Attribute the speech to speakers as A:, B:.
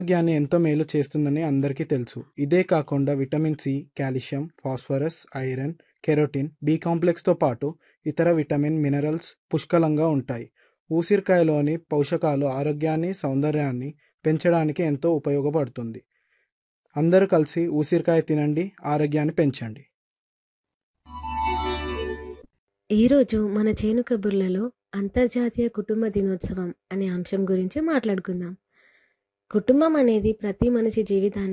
A: ఆరోగ్యాన్ని ఎంతో మేలు చేస్తుందని అందరికీ తెలుసు ఇదే కాకుండా vitamin C calcium phosphorus iron carotene B కాంప్లెక్స్తో పాటు ఇతర విటమిన్ మినరల్స్ పుష్కలంగా ఉంటాయి ఊసిరికాయలోని పోషకాలు ఆరోగ్యాన్ని సౌందర్యాన్ని పెంచడానికి ఎంతో ఉపయోగపడుతుంది అందరూ కలిసి ఊసిరికాయ తినండి ఆరోగ్యాన్ని పెంచండి
B: ఈరోజు మన చేను కబుర్లలో అంతర్జాతీయ కుటుంబ దినోత్సవం అనే అంశం గురించి మాట్లాడుకుందాం కుటుంబం అనేది ప్రతి మనిషి జీవితానికి